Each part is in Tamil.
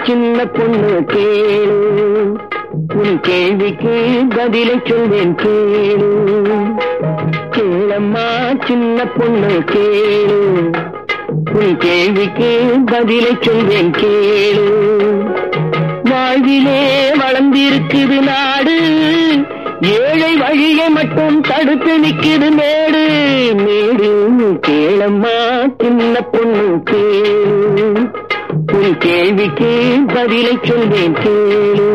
சின்ன பொண்ணு கேளு உன் கேள்விக்கு பதிலை சொல்வேன் கேளு கேளம்மா சின்ன பொண்ணு கேளு உன் கேள்விக்கு பதிலை சொல்வேன் கேளு வாழ்விலே வளர்ந்திருக்குது நாடு ஏழை வழியை மட்டும் தடுத்து நிக்குது மேடு மேடு கேளம்மா சின்ன பொண்ணு கேளு உன் கேள்விக்கு பதிலை சொல்வேன் கேளு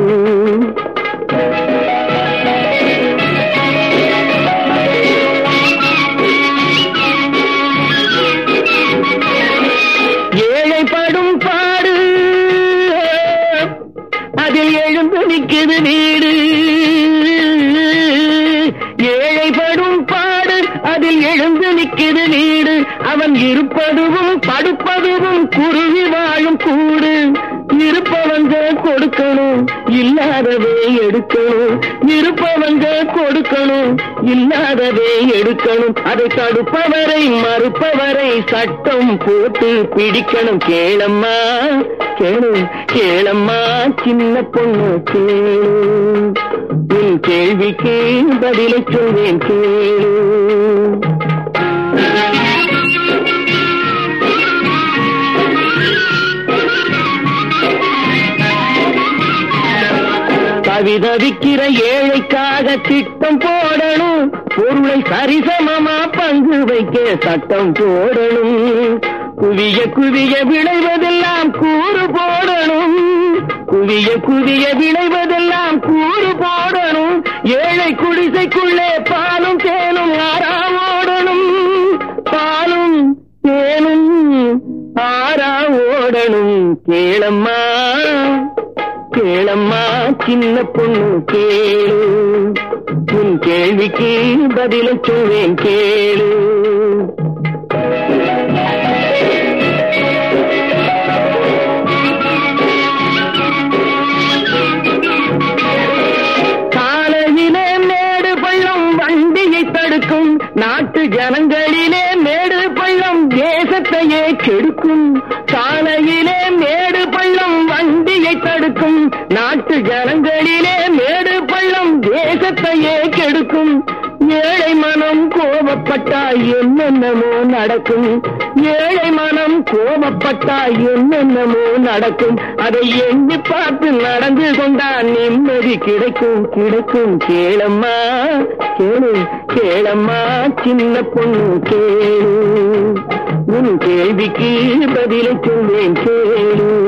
ஏழை படும் பாடு அதில் எழுந்து நிற்குது வீடு ஏழை படும் பாடு அதில் எழுந்து நிற்குது வீடு அவன் இருப்பதுவும் படுப்பதுவும் குருவி வாழும் கூடு இருப்பவங்க கொடுக்கணும் இல்லாதவே எடுக்கணும் இருப்பவங்க கொடுக்கணும் இல்லாதவே எடுக்கணும் அதை தடுப்பவரை மறுப்பவரை சட்டம் போட்டு பிடிக்கணும் கேளம்மா கேளு கேளம்மா சின்ன பொண்ணு கேளு உன் கேள்விக்கு பதிலை சொல்வேன் கேளு கவிதவிக்கிற ஏழைக்காக திட்டம் போடணும் பொருளை சரிசமமா பங்கு வைக்க சட்டம் போடணும் குவிய குவிய விளைவதெல்லாம் கூறு போடணும் குவிய குவிய விளைவதெல்லாம் கூறு போடணும் ஏழை குடிசைக்குள்ளே பாலும் தேனும் ஆறா ஓடணும் பாலும் தேனும் ஆறா ஓடணும் கேளம்மா கேளம்மா சின்ன பொண்ணு கேளு உன் கேள்விக்கு பதிலை சொல்வேன் கேளு காலையிலே மேடு பள்ளம் வண்டியை தடுக்கும் நாட்டு ஜனங்களிலே மேடு பள்ளம் தேசத்தையே கெடுக்கும் சாலையிலே மேடு பள்ளம் வண்டியை தடுக்கும் நாட்டு ஜனங்களிலே மேடு பள்ளம் தேசத்தையே கெடுக்கும் ஏழை மனம் கோபப்பட்டால் என்னென்னமோ நடக்கும் ஏழை மனம் கோபப்பட்டால் என்னென்னமோ நடக்கும் அதை எண்ணி பார்த்து நடந்து கொண்டால் நிம்மதி கிடைக்கும் கிடைக்கும் கேளம்மா கேளு கேளம்மா சின்ன பொண்ணு கேளு உன் கேள்விக்கு பதிலை சொல்வேன் கேளு